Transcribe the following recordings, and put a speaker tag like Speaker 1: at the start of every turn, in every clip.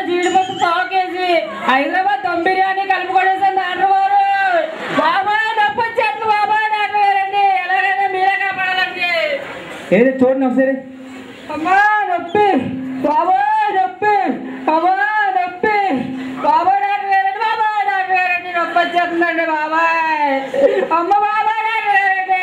Speaker 1: జీడిపప్పు పావు కేజీ హైదరాబాద్ దమ్ బిర్యానీ కలిపి కొడేసింది డాక్టర్ గారు బాబాయ్ నొప్పి వచ్చేస్తుంది బాబాయ్ డాక్టర్ గారండి ఎలాగైనా మీరే కాపాడాలండి
Speaker 2: ఏది చూడండి ఒకసారి
Speaker 1: అమ్మా నొప్పి బాబాయ్ నొప్పి అమ్మా నొప్పి బాబాయ్ డాక్టర్ గారండి బాబాయ్ డాక్టర్ గారండి నొప్పి వచ్చేస్తుందండి బాబాయ్ అమ్మ బాబాయ్ డాక్టర్ గారండి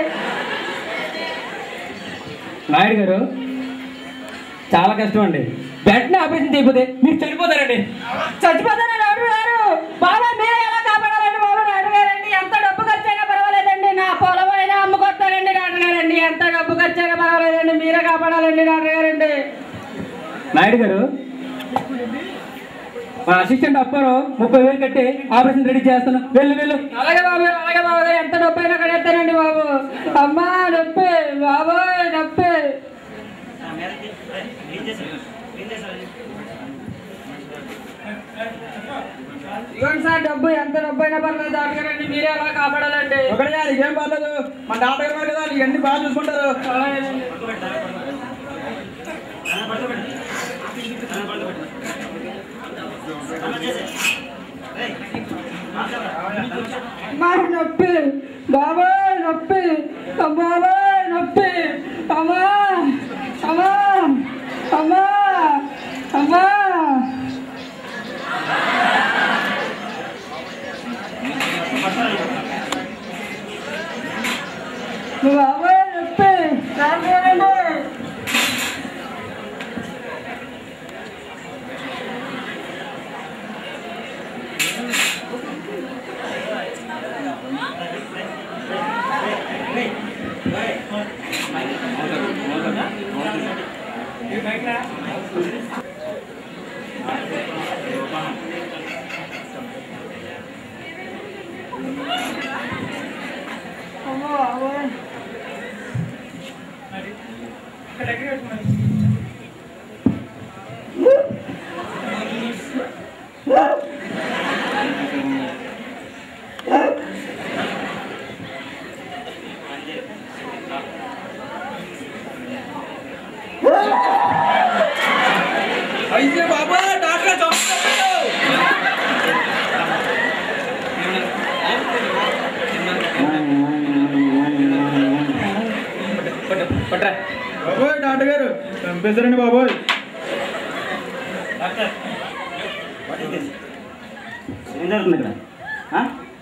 Speaker 2: నాయుడు గారు చాలా కష్టం అండి వెంటనే ఆపరేషన్ చేయకపోతే మీరు చనిపోతారండి
Speaker 1: చచ్చిపోతాను డాక్టర్ గారు బాబా మీరే ఎలా కాపాడాలండి బాబా డాక్టర్ గారండి ఎంత డబ్బు ఖర్చు అయినా పర్వాలేదండి నా పొలం అయినా అమ్ముకొస్తానండి డాక్టర్ గారండి ఎంత డబ్బు ఖర్చు అయినా పర్వాలేదండి మీరే కాపాడాలండి డాక్టర్ గారండి
Speaker 2: నాయుడు గారు మా అసిస్టెంట్ అప్పారు ముప్పై వేలు కట్టి ఆపరేషన్ రెడీ చేస్తాను వెళ్ళు వెళ్ళు
Speaker 1: అలాగే బాబు అలాగే బాబు ఎంత డబ్బు అయినా కడేస్తానండి బాబు అమ్మా నొప్పి బాబు నొప్పి ఇవ్వండి సార్ డబ్బు ఎంత డబ్బు అయినా పర్లేదు డాక్టర్ గారండి మీరే ఎలా కాపాడాలండి
Speaker 2: ఒకటే నీకేం పర్లేదు మన డాక్టర్ గారు కదా నీకు అన్ని బాగా చూసుకుంటారు
Speaker 1: అలాగేనండి. అమ్మా నొప్పి బాబాయ్ నొప్పి బాబాయ్ నొప్పి అమ్మా అమ్మా అమ్మా అమ్మా బాబాయ్ నొప్పి రాలేదండి అమ్మో అమ్మో
Speaker 2: అయితే బాబా డాక్టర్ చంపుతాడు. పట్టు, పట్టురా.
Speaker 3: బాబోయ్ డాక్టర్ గారు చంపేశారండి బాబోయ్
Speaker 4: ఏం జరుగుతుంది ఇక్కడ ఆ?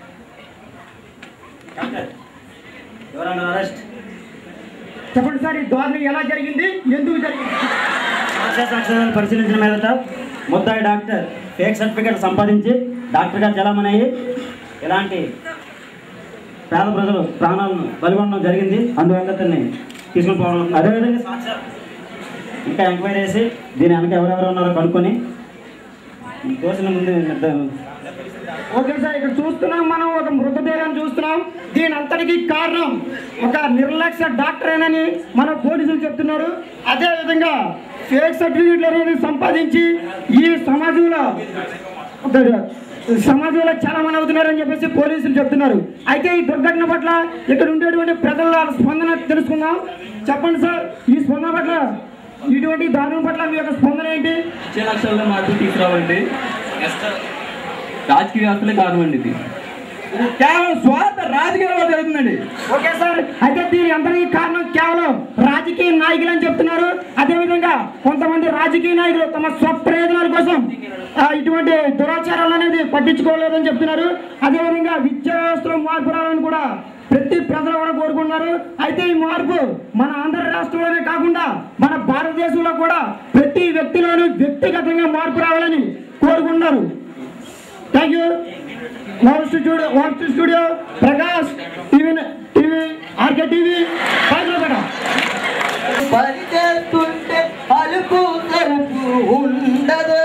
Speaker 4: డాక్టర్ ఎవరన్నా అరెస్ట్
Speaker 3: చెప్పండి సార్ ఈ దారుణం ఎలా జరిగింది ఎందుకు జరిగింది
Speaker 4: సాక్ష్య సాక్ష్యాలను పరిశీలించిన మీదట ముద్దాయి డాక్టర్ ఫేక్ సర్టిఫికేట్ సంపాదించి డాక్టర్గా చలామణి అయ్యి ఇలాంటి పేద ప్రజలు ప్రాణాలను బలిగొనడం జరిగింది అందువల్ల అతన్ని తీసుకుని పోవడం అదేవిధంగా సాక్ష్య ఇంకా ఎంక్వైరీ చేసి దీని వెనక ఎవరెవరు ఉన్నారో కనుక్కొని దోషుల ముందు నిర్ద-
Speaker 3: ఓకే సార్ ఇక్కడ చూస్తున్నాం మనం ఒక మృతదేహాన్ని చూస్తున్నాం దీని అంతటికి కారణం ఒక నిర్లక్ష్య డాక్టర్ అని మన పోలీసులు చెప్తున్నారు అదే విధంగా ఫేక్ సర్టిఫికేట్లు అనేది సంపాదించి ఈ సమాజంలో ఒక సమాజంలో చాలా మంది అవుతున్నారని చెప్పేసి పోలీసులు చెప్తున్నారు అయితే ఈ దుర్ఘటన పట్ల ఇక్కడ ఉండేటువంటి ప్రజల స్పందన తెలుసుకుందాం చెప్పండి సార్ ఈ స్పందన పట్ల ఇటువంటి దారుణం పట్ల మీ యొక్క స్పందన ఏంటి
Speaker 2: వచ్చే లక్షల్లో మార్పు తీసుకురావండి నెక్స్ట్ రాజకీయ వ్యవస్థలే కారణం అండి ఇది కేవలం స్వార్థ రాజకీయాల జరుగుతుందండి
Speaker 3: ఓకే సార్ అయితే దీని అందరికీ కారణం కేవలం రాజకీయ నాయకులు అని చెప్తున్నారు అదేవిధంగా కొంతమంది రాజకీయ నాయకులు తమ స్వప్రయోజనాల కోసం ఆ, ఇటువంటి దురాచారాలు అనేది పట్టించుకోలేదని చెప్తున్నారు అదేవిధంగా విద్యా వ్యవస్థలో మార్పు రావాలని కూడా ప్రతి ప్రజలు కూడా కోరుకున్నారు అయితే ఈ మార్పు మన ఆంధ్ర రాష్ట్రంలోనే కాకుండా మన భారతదేశంలో కూడా ప్రతి వ్యక్తిలోనూ వ్యక్తిగతంగా మార్పు రావాలని కోరుకున్నారు thank you war studio war studio Prakash TV TV RK TV Hyderabad
Speaker 5: పరిచేస్తుంటే అలుపు తెరుపు ఉండదు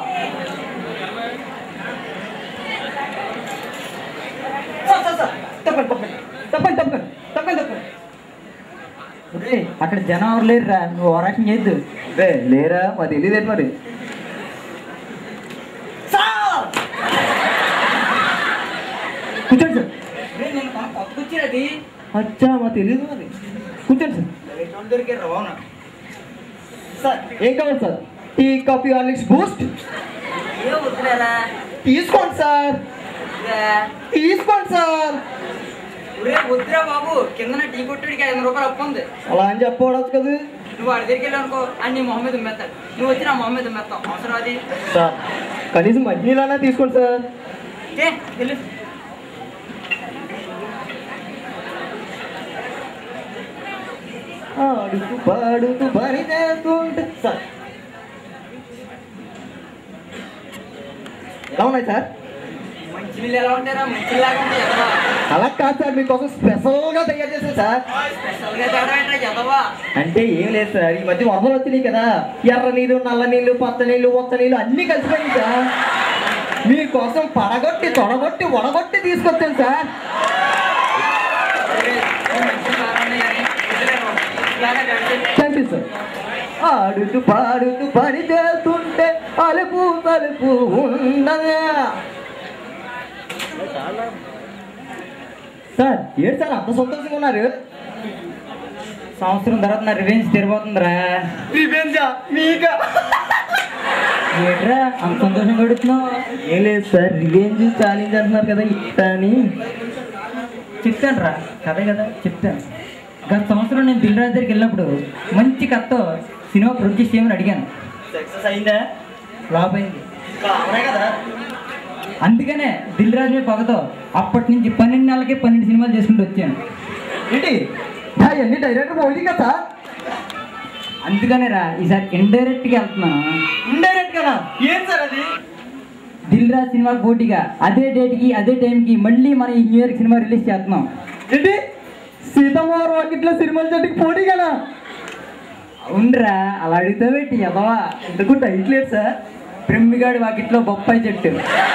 Speaker 2: తప్పండి తప్పండి తప్పండి తప్పండి తప్పండి తప్పండి ఒరేయ్, అక్కడ జనం ఎవరు లేరురా నువ్వు ఓరాక్షన్ చేయొద్దు రే లేరా మా తెలియదు మరి కూర్చోండి సార్ అచ్చా మా తెలియదు మరి కూర్చోండి సార్ సార్ ఏం కావాలి sir
Speaker 5: tea coffee Horlicks Boost
Speaker 1: ఏ వద్దులేరా
Speaker 5: తీసుకోండి సార్
Speaker 1: ఇదే.
Speaker 5: తీసుకోండి సార్
Speaker 1: ఒరే వద్దురా బాబు కిందన టీ కొట్టుడికి ఐదు రూపాయలు అప్పు ఉంది
Speaker 5: అలా అని చెప్పకూడదు కదా
Speaker 1: నువ్వు వాడి దగ్గరికి వెళ్ళి అనుకో అని నీ మొహం మీద ఉమ్మేస్తాడు నువ్వు వచ్చి నా మొహం మీద ఉమ్మేస్తావు అవసరం అది
Speaker 5: సార్ కనీసం మంచినీళ్ళన్నా తీసుకోండి సార్
Speaker 1: ఏ వెళ్ళు
Speaker 5: ఆడుతూ పాడుతూ పని చేస్తుంటే సార్ ఎలా ఉన్నాయి సార్
Speaker 1: మంచినీళ్ళు ఎలా ఉంటారా మంచిలాగా ఉంటాయి ఎదవా
Speaker 5: అలా కాదు సార్ మీకోసం స్పెషల్గా తయారు చేశాను సార్
Speaker 1: స్పెషల్గా తేడా ఏంట్రా ఎదవా
Speaker 5: అంటే ఏం లేదు సార్ ఈ మధ్య వరదలు వచ్చినాయి కదా ఎర్ర నీళ్ళు నల్ల నీళ్ళు పచ్చ నీళ్ళు ఒత్త నీళ్ళు అన్నీ కలిసిపోయింది సార్ మీకోసం పడగొట్టి తొడగొట్టి వడగొట్టి తీసుకొచ్చాను సార్
Speaker 1: ఒరే, ఈ మంచినీళ్ళు బాగా ఉన్నాయని వదిలేరా బాబు. ఇలాగే గడిచి
Speaker 5: థ్యాంక్ యూ సార్ ఆడుతూ పాడుతూ పని చేస్తుంటే అలుపు తలుపు ఉండదా సార్ ఏంటి సార్ అంత సంతోషంగా ఉన్నారు
Speaker 2: సంవత్సరం తర్వాత నా రివెంజ్ తిరగబోతుందిరా
Speaker 5: రివెంజా మీకా
Speaker 2: ఏంట్రా అంత సంతోషంగా అడుగుతున్నావు
Speaker 5: ఏం లేదు సార్ రివెంజ్ ఛాలెంజ్ అంటున్నారు కదా ఇట్టా అని
Speaker 2: చెప్తాను రా కథే కదా చెప్తాను గత సంవత్సరం నేను దిల్ రాజు దగ్గరికి వెళ్ళినప్పుడు మంచి కథతో సినిమా ప్రొడ్యూస్ చేయమని అడిగాను
Speaker 5: సక్సెస్ అయిందా
Speaker 2: ఫ్లాప్ అయింది
Speaker 5: అవునా కదా
Speaker 2: అందుకనే దిల్ రాజు మీద పగతో అప్పటి నుంచి పన్నెండు నెలలకి పన్నెండు సినిమాలు చేసుకుంటూ వచ్చాను
Speaker 5: ఏంటి ఎన్ని డైరెక్టర్ పోయింది కదా సార్
Speaker 2: అందుకనే రా ఈసారి ఇండైరెక్ట్గా వెళ్తున్నాను
Speaker 5: ఇండైరెక్ట్ కదా ఏం సార్ అది
Speaker 2: దిల్ రాజు సినిమాకి పోటీగా అదే డేట్కి అదే టైంకి మళ్ళీ మన ఈ న్యూ ఇయర్ సినిమా రిలీజ్ చేస్తున్నాం
Speaker 5: ఏంటి సీతమ్మ వాకిట్లో సినిమాల జట్టుకి పోటీ కదా
Speaker 2: అవునరా అలా అడిగితే పెట్టి ఎదవా
Speaker 5: ఎందుకు టైట్ లేదు సార్
Speaker 2: బ్రహ్మిగాడి వాకిట్లో బొప్పాయి చెట్టు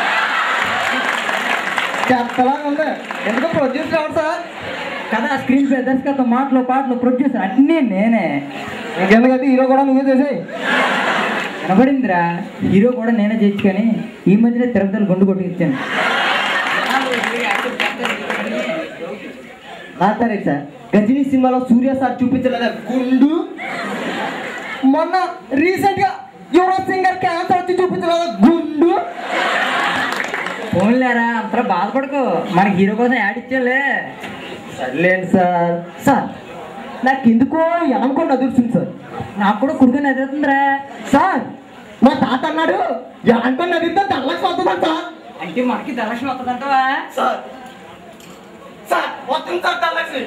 Speaker 5: చెత్తలా ఉంది ఎందుకు ప్రొడ్యూస్ రావడం సార్
Speaker 2: కదా స్క్రీన్ ప్లే దర్శకత్వం మాటలు పాటలు ప్రొడ్యూసర్ అన్నీ నేనే
Speaker 5: ఇంకెందుకంటే హీరో కూడా నువ్వే చేసేయి
Speaker 2: కనబడిందిరా హీరో కూడా నేనే చేయించుకొని ఈ మధ్యనే తిరుపతిలో గుండు కొట్టుకొచ్చాను
Speaker 1: జనాలు ఇది యాక్సెప్ట్ చేస్తారు ఇది అని డౌట్.
Speaker 5: సరే సార్ గజనీ సినిమాలో సూర్య సార్ చూపించలేదా గుండు మొన్న రీసెంట్ గా యువరాజ్ సింగర్ క్యాన్సర్ వచ్చి చూపించలేదా గుండు
Speaker 2: ఫోన్లేరా అంతలా బాధపడకు మన హీరో కోసం యాడ్ ఇచ్చాలే
Speaker 5: సర్లేండి సార్ సార్ నాకు ఎందుకో ఎననుకోండి అదురుతుంది సార్
Speaker 2: నాకు కూడా కుడుకొని ఎదురుతుందిరా
Speaker 5: సార్ మా తాత అన్నాడు ఎననుకోండి అదిరితే తెల్లకి వస్తుందంట సార్
Speaker 1: అంటే మనకి ధనలక్ష్మి వస్తుందంటవా
Speaker 5: సార్ సార్ వస్తుంది సార్ తెల్లకి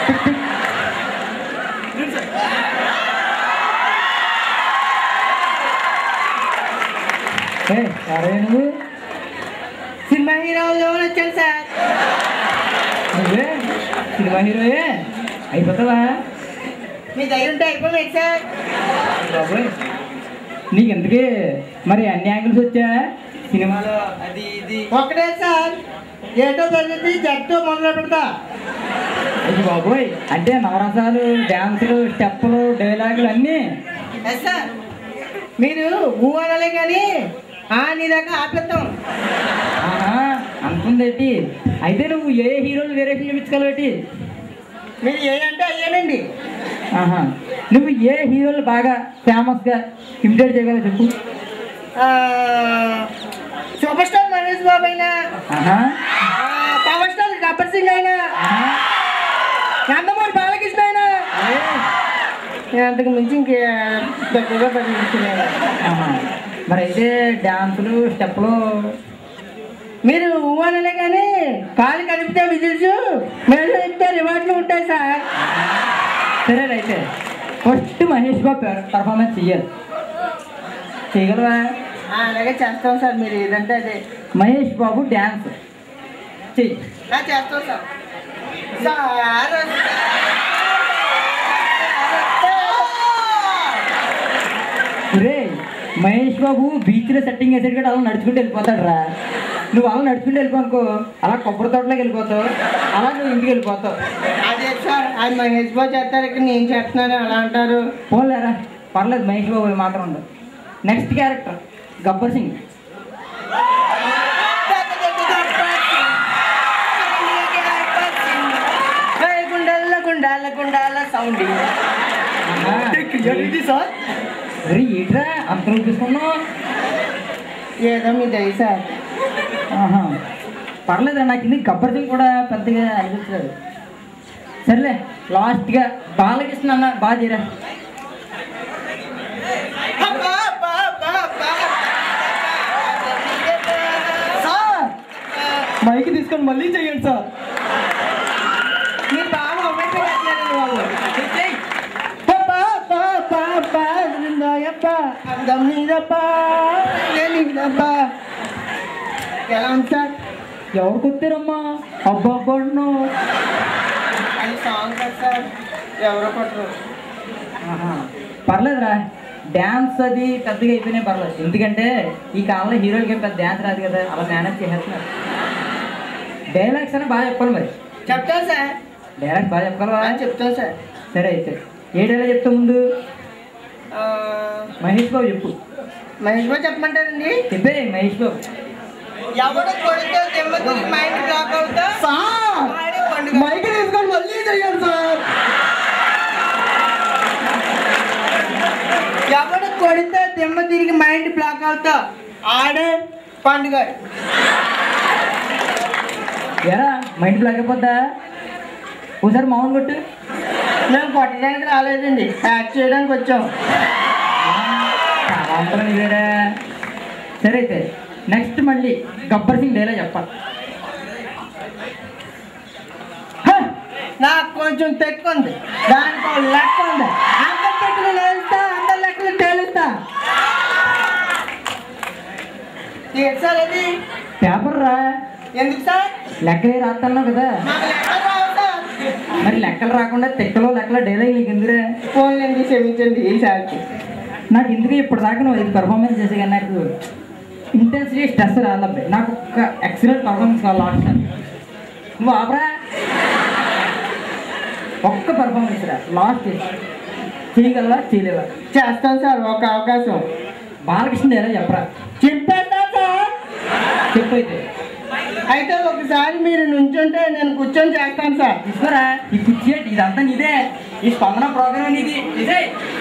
Speaker 2: ఏ, సరే నువ్వు
Speaker 1: సినిమా హీరో వచ్చాను సార్
Speaker 2: నువ్వే సినిమా హీరోయే అయిపోతావా
Speaker 1: మీ దగ్గర ఉంటే అయిపోయింది సార్
Speaker 2: బాబోయ్ నీకు ఎందుకే మరి అన్ని యాంగిల్స్ వచ్చా సినిమాలో
Speaker 1: అది ఇది
Speaker 5: ఒకటే సార్ ఏటో తరగతి జట్టు మొదలు పెడతా
Speaker 2: అది బాబోయ్ అంటే నవరసాలు డ్యాన్సులు స్టెప్పులు డైలాగులు అన్నీ
Speaker 5: ఎస్ సార్ మీరు ఊ అనాలే కానీ ఆ నీ దాకా ఆపేస్తాం
Speaker 2: ఆహా అనుకుందేటి అయితే నువ్వు ఏ హీరోలు వేరియేషన్ చూపించుకోవాలి
Speaker 5: మీరు ఏ అంటే అయ్యానండి
Speaker 2: ఆహా నువ్వు ఏ హీరోలు బాగా ఫేమస్గా ఇమిటేట్ చేయగలవు చెప్పు
Speaker 5: సూపర్ స్టార్ మహేష్ బాబు అయినా
Speaker 2: ఆహా
Speaker 5: ఆ, పవర్ స్టార్ గబ్బర్ సింగ్ అయినా
Speaker 2: ఆహా.
Speaker 5: నందమూరి బాలకృష్ణ అయినా
Speaker 2: ఏ,
Speaker 5: అంతకు మించి ఇంకే దగ్గరగా పరిగణించలేదు
Speaker 2: ఆహా. మరి అయితే డ్యాన్సులు స్టెప్పులు
Speaker 5: మీరు ఊ అనలే కానీ కాలు కదిపితే విజిల్స్ మేము ఇస్తే రివార్డులు ఉంటాయి సార్
Speaker 2: సరే అయితే ఫస్ట్ మహేష్ బాబు పర్ఫార్మెన్స్ చెయ్యాలి చేయగలవా
Speaker 5: ఆ, అలాగే చేస్తాం సార్ మీరు ఏదంటే అదే
Speaker 2: మహేష్ బాబు డ్యాన్స్ చెయ్యి
Speaker 5: ఆ, చేస్తాం సార్ సార్
Speaker 2: రే మహేష్ బాబు బీచ్లో సెట్టింగ్ వేసాడు కూడా అలా నడుచుకుంటూ వెళ్ళిపోతాడు రా నువ్వు అలా నడుచుకుంటూ వెళ్ళిపోనుకో అలా కొబ్బరి తోటలోకి వెళ్ళిపోతావు అలా నువ్వు ఇంటికి వెళ్ళిపోతావు
Speaker 5: అదే సార్ ఆయన మహేష్ బాబు చేస్తారు ఇక్కడ నేను చేస్తున్నాను అలా అంటారు
Speaker 2: పోలేరా పర్లేదు మహేష్ బాబు మాత్రం ఉండదు నెక్స్ట్ క్యారెక్టర్ గబ్బర్ సింగ్
Speaker 5: గుండాల గుండాల గుండాల సౌండ్
Speaker 2: ఆహా.
Speaker 5: సార్
Speaker 2: మరి ఏంట్రా అంత చూపిస్తున్నావు
Speaker 1: ఏదో మీ దయ సార్
Speaker 2: ఆహా పర్లేదురా నాకు ఇది గబ్బర్ సింగ్ కూడా పెద్దగా అనిపించలేదు సర్లే లాస్ట్గా బాలకృష్ణ అన్న బాగా చేయరా
Speaker 5: సార్ మైక్ తీసుకొని మళ్ళీ చెయ్యండి సార్
Speaker 1: మీరు బాగా అమ్మాయి బాబు ఎలా ఉంది సార్
Speaker 2: ఎవరు కొట్టారమ్మా అబ్బా అబ్బా
Speaker 1: అది సాంగ్ కదా సార్ ఎవరో కొట్టరు
Speaker 2: పర్లేదురా డ్యాన్స్ అది పెద్దగా అయిపోయినాయి పర్లేదు ఎందుకంటే ఈ కాలంలో హీరోలకి ఏం పెద్ద డ్యాన్స్ రాదు కదా అలా మేనేజ్ చేసేస్తున్నారు డైలాగ్స్ అని బాగా చెప్పాలి మరి
Speaker 1: చెప్తాను సార్
Speaker 2: డైలాగ్స్ బాగా చెప్పగలవా
Speaker 1: ఆ, చెప్తాను సార్
Speaker 2: సరే అయితే ఏ డైలాగ్ చెప్తా ముందు
Speaker 1: ఆ,
Speaker 2: మహేష్ బాబు చెప్పు
Speaker 1: మహేష్ బాబు చెప్పమంటారండి
Speaker 2: చెప్పే మహేష్ బాబు
Speaker 1: ఎవడు కొడితే దెబ్బకి మైండ్ బ్లాక్ అవుతా
Speaker 5: సార్
Speaker 1: ఆడే పండుగ
Speaker 5: మైక్ తీసుకొని మళ్ళీ చెయ్యండి సార్
Speaker 1: ఎవడు కొడితే దెమ్మ తిరిగి మైండ్ బ్లాక్ అవుతా ఆడే పండుగ
Speaker 2: ఎరా మైండ్ బ్లాక్ అయిపోద్దా ఒకసారి మామూలు కొట్టు
Speaker 1: మేము కొట్టడానికి రాలేదండి హ్యాక్ చేయడానికి వచ్చాం
Speaker 2: చాలా అంతరం ఇదేరా సరే అయితే నెక్స్ట్ మళ్ళీ గబ్బర్ సింగ్ డైలాగ్ చెప్పాలి
Speaker 1: హ! నాకు కొంచెం తెక్కుంది దానికి ఒక లెక్క ఉంది అందరి లెక్కలు తెలుస్తా అందరి లెక్కలు తేలుస్తా ఏంటి సార్ అది
Speaker 2: పేపర్ రా
Speaker 1: ఎందుకు సార్
Speaker 2: లెక్కలే రాస్తున్నావు కదా
Speaker 1: మాకు లెక్కలు రావు సార్
Speaker 2: మరి లెక్కలు రాకుండా తెక్కలో లెక్కల డైలాగ్ నీకు ఎందుకురా
Speaker 1: ఫోన్లండి క్షమించండి ఈసారికి
Speaker 2: నాకు ఎందుకు ఇప్పుడు దాకా నువ్వు ఇది పర్ఫార్మెన్స్ చేసే కానీ నాకు ఇంటెన్సిటీ స్ట్రెస్ రాలబ్బే నాకు ఒక ఎక్సలెంట్ పర్ఫార్మెన్స్ కావాలి లాస్ట్ నువ్వు ఆపరా ఒక్క పర్ఫార్మెన్స్ రా లాస్ట్ చేయగలవా చేయలేవా
Speaker 1: చేస్తాను సార్ ఒక అవకాశం
Speaker 2: బాలకృష్ణ డైలాగ్ చెప్పరా
Speaker 1: చెప్పేస్తా సార్
Speaker 2: చెప్పు అయితే
Speaker 1: అయితే ఒకసారి మీరు నుంచుంటే నేను కూర్చొని చేస్తాను సార్
Speaker 2: తీసుకోరా ఈ కుర్చీ ఏంటి? ఇదంతా నీదే ఈ స్పందన ప్రోగ్రామ్ నీది ఇదే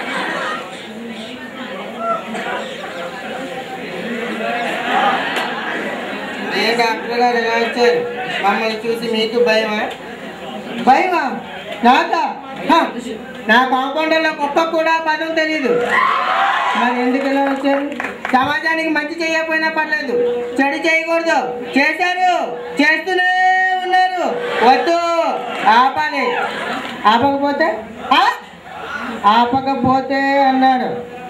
Speaker 1: ఏ డాక్టర్ గారు ఎలా వచ్చారు మమ్మల్ని చూసి మీకు భయమా భయమా నాకా హ! నా కాంపౌండర్లో కుక్క కూడా పదం తెలీదు మరి ఎందుకు ఇలా వచ్చారు సమాజానికి మంచి చేయకపోయినా పర్లేదు చెడు చేయకూడదు చేశారు చేస్తూనే ఉన్నారు వద్దు ఆపాలి ఆపకపోతే ఆ? ఆపకపోతే అన్నాడు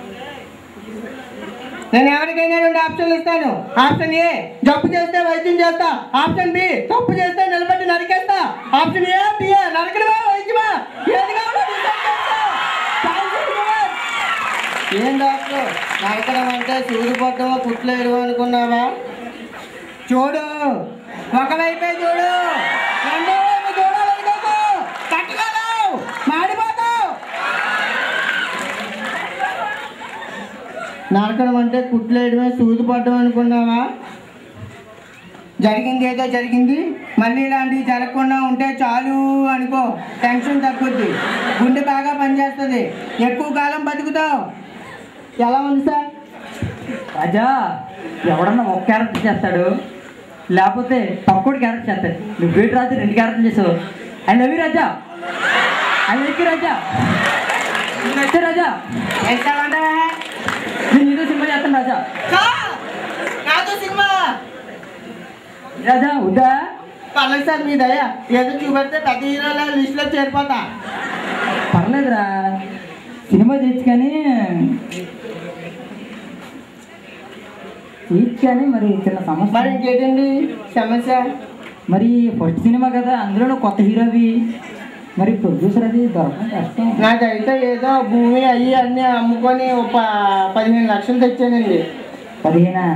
Speaker 1: నేను ఎవరికైనా రెండు ఆప్షన్లు ఇస్తాను ఆప్షన్ ఏ జబ్బు చేస్తే వైద్యం చేస్తా ఆప్షన్ బి తప్పు చేస్తే నిలబెట్టి నరికేస్తా ఆప్షన్ ఏ బి నరకడమా వైద్యమా ఏది కావాలో decide చేస్తా. Thank you, Kumar. ఏం డాక్టర్ నరకడం అంటే సూది పట్టమో కుట్లేరు అనుకున్నావా చూడు ఒకవైపే చూడు రెండో వైపు చూడాలనుకోకు తట్టుకోలేవు మాడిపోతావు నరకడం అంటే కుట్లేయడమే సూది పడ్డం అనుకున్నావా జరిగింది ఏదో జరిగింది మళ్ళీ ఇలాంటివి జరగకుండా ఉంటే చాలు అనుకో టెన్షన్ తగ్గుద్ది గుండె బాగా పనిచేస్తుంది ఎక్కువ కాలం బతుకుతావు ఎలా ఉంది సార్
Speaker 2: రాజా ఎవడన్నా ఒక క్యారెక్టర్ చేస్తాడు లేకపోతే తక్కువ క్యారెక్టర్ చేస్తాడు నువ్వేటి రాజు రెండు క్యారెక్టర్ చేసావు I love you Raja I like you Raja నచ్చే రాజా
Speaker 1: చేస్తావంటే
Speaker 2: నేను ఏదో సినిమా చేస్తాను రాజా
Speaker 1: నాతో సినిమా
Speaker 2: రాజా వద్దా
Speaker 1: పర్లేదు సార్ మీ దయ ఏదో చూపెడితే పెద్ద హీరోల లిస్టులో చేరిపోతా
Speaker 2: పర్లేదురా సినిమా చేయొచ్చు కానీ చేయొచ్చు కానీ మరి చిన్న
Speaker 1: మరి
Speaker 2: సమస్య
Speaker 1: ఇంకేంటండి సమస్య
Speaker 2: మరి ఫస్ట్ సినిమా కదా అందులో నువ్వు కొత్త హీరోవి మరి ప్రొడ్యూసర్ అది దొరకడం కష్టం
Speaker 1: నాకైతే ఏదో భూమి అయ్యి అన్నీ అమ్ముకొని ఒక ప- పదిహేను లక్షలు తెచ్చానండి
Speaker 2: పదిహేనా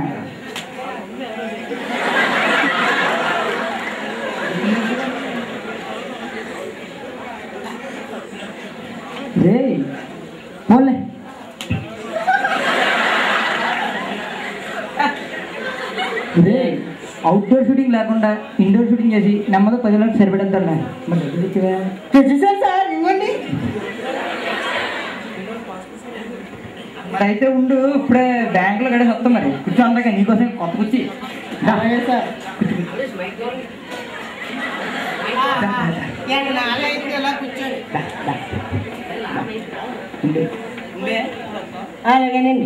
Speaker 2: రే పోలే రే అవుట్డోర్ షూటింగ్ లేకుండా ఇండోర్ షూటింగ్ చేసి నెమ్మది పది లక్షలు సరిపెడతాను మరి డబ్బులు ఇచ్చివా
Speaker 1: తెచ్చేసాను సార్ ఇవ్వండి
Speaker 2: మరి అయితే ఉండు ఇప్పుడే బ్యాంకులో గడిచి వస్తాం మరి కూర్చో అందరికీ నీకోసం కొత్త కూర్చి
Speaker 3: అలాగే సార్ అలాగేనండి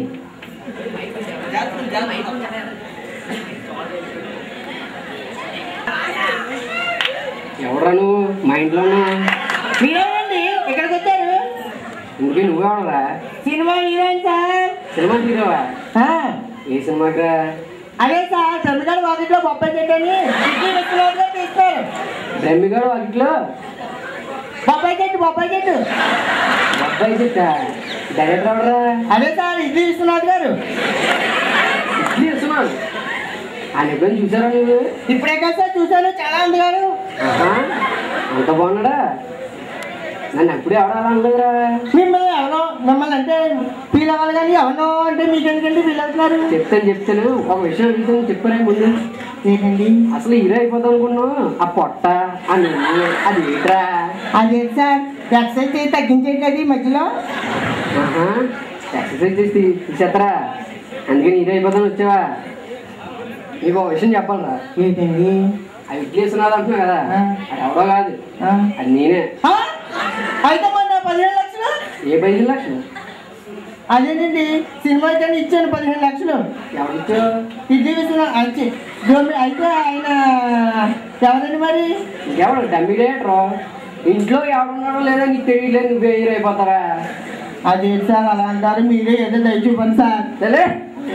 Speaker 1: ఎవడరా నువ్వు మా ఇంట్లోనా
Speaker 3: మీరేనండి ఇక్కడికి వచ్చారు
Speaker 1: ఇంకే నువ్వెవడరా
Speaker 3: సినిమా హీరోయిన్ సార్
Speaker 1: సినిమా హీరోవా
Speaker 3: ఆ,
Speaker 1: ఏ సినిమాకి
Speaker 3: అదే సార్ తమిళనాడు వాకిట్లో బొప్పాయి చెట్టని ఇడ్లీ విశ్వనాథ్ గారు తీస్తారు
Speaker 1: బ్రహ్మిగాడు వాకిట్లో
Speaker 3: బొప్పాయి చెట్టు బొప్పాయి చెట్టు
Speaker 1: అబ్బాయి చెట్ట డైరెక్టర్ ఎవడరా
Speaker 3: అదే సార్ ఇడ్లీ విశ్వనాథ్ గారు
Speaker 1: ఇడ్లీ ఇస్తున్నాను ఆయన ఎప్పుడైనా చూసారా నువ్వు
Speaker 3: ఇప్పుడే కదా సార్ చూశాను చాలా అందగాడు
Speaker 1: ఆహా, అంత బాగున్నాడా నన్ను ఎప్పుడు ఎవడాలనలేదురా
Speaker 3: మిమ్మల్ని ఎవరో మిమ్మల్ని అంటే ఫీల్ అవ్వాలి కానీ ఎవరినో అంటే మీకు ఎందుకంటే ఫీల్ అవుతున్నారు
Speaker 1: చెప్తాను చెప్తాను ఒక విషయం అడుగుతాను చెప్పరా ముందు
Speaker 3: ఏంటండి
Speaker 1: అసలు హీరో అయిపోతాం అనుకున్నావు ఆ పొట్ట ఆ నువ్వు అది ఏంట్రా
Speaker 3: అదే సార్ ఎక్సర్సైజ్ చేసి తగ్గించేది ఈ మధ్యలో
Speaker 1: ఆహా, ఎక్సర్సైజ్ చేసి తీ- తీసేత్తరా అందుకని హీరో అయిపోతాను వచ్చావా నీకు ఒక విషయం చెప్పాలరా
Speaker 3: ఏంటండి
Speaker 1: ఆ ఇడ్లీ ఇస్తున్నది అంటున్నావు కదా
Speaker 3: ఆ.
Speaker 1: అది ఎవడో కాదు
Speaker 3: ఆ.
Speaker 1: అది నేనే
Speaker 3: ఆ? అయితే మొన్న పదిహేను లక్షలు
Speaker 1: ఏ పదిహేను లక్షలు
Speaker 3: అదేనండి సినిమా అయితే ఇచ్చాను పదిహేను లక్షలు
Speaker 1: ఎవరిచ్చో
Speaker 3: ఇడ్లీ విశ్వనాథ్ అయితే అయితే ఆయన ఎవరండి మరి
Speaker 1: ఎవడు డమ్మి డైరెక్టర్ ఇంట్లో ఎవడున్నాడో లేదో నీకు తెలియలేదు నువ్వే హీరో అయిపోతారా
Speaker 3: అదేంటి సార్ అలా అంటారు మీరే ఏదో దయ చూపండి సార్
Speaker 1: తెలే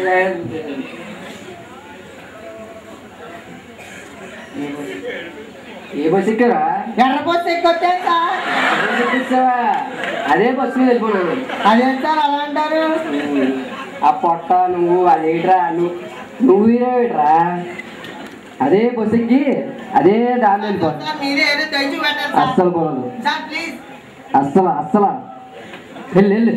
Speaker 1: ఏ బస్ ఎక్కారా
Speaker 3: ఎర్రపోతే ఎక్కొచ్చాను సార్
Speaker 1: ఏ బస్ ఎక్కించావా? అదే బస్సు మీద వెళ్ళిపోయినాను
Speaker 3: అదేంటి సార్ అలా అంటారు
Speaker 1: ఆ పొట్ట నువ్వు అదేట్రా నువ్వు నువ్వు హీరో ఏట్రా అదే బస్ ఎక్కి అదే దాని వెళ్ళిపో
Speaker 3: సార్ మీరే ఏదో దయ చూపెట్టారు సార్
Speaker 1: అస్సలు పోలేదు
Speaker 3: సార్ ప్లీజ్
Speaker 1: అస్సలు అస్సలు వెళ్ళు వెళ్ళు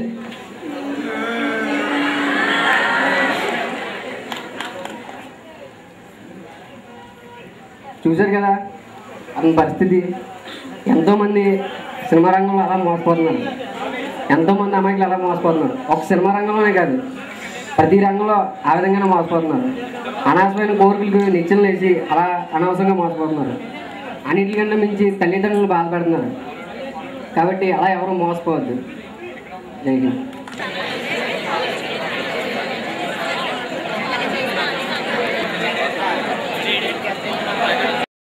Speaker 1: చూశారు కదా అతని పరిస్థితి ఎంతోమంది సినిమా రంగంలో అలా మోసపోతున్నారు ఎంతోమంది అమ్మాయిలు అలా మోసపోతున్నారు ఒక సినిమా రంగంలోనే కాదు ప్రతి రంగంలో ఆ విధంగానే మోసపోతున్నారు అనవసరమైన కోరికలకు నిచ్చెనలు వేసి అలా అనవసరంగా మోసపోతున్నారు అన్నిటికంటే మించి తల్లిదండ్రులు బాధపడుతున్నారు కాబట్టి అలా ఎవరు మోసపోవద్దు జై హింద్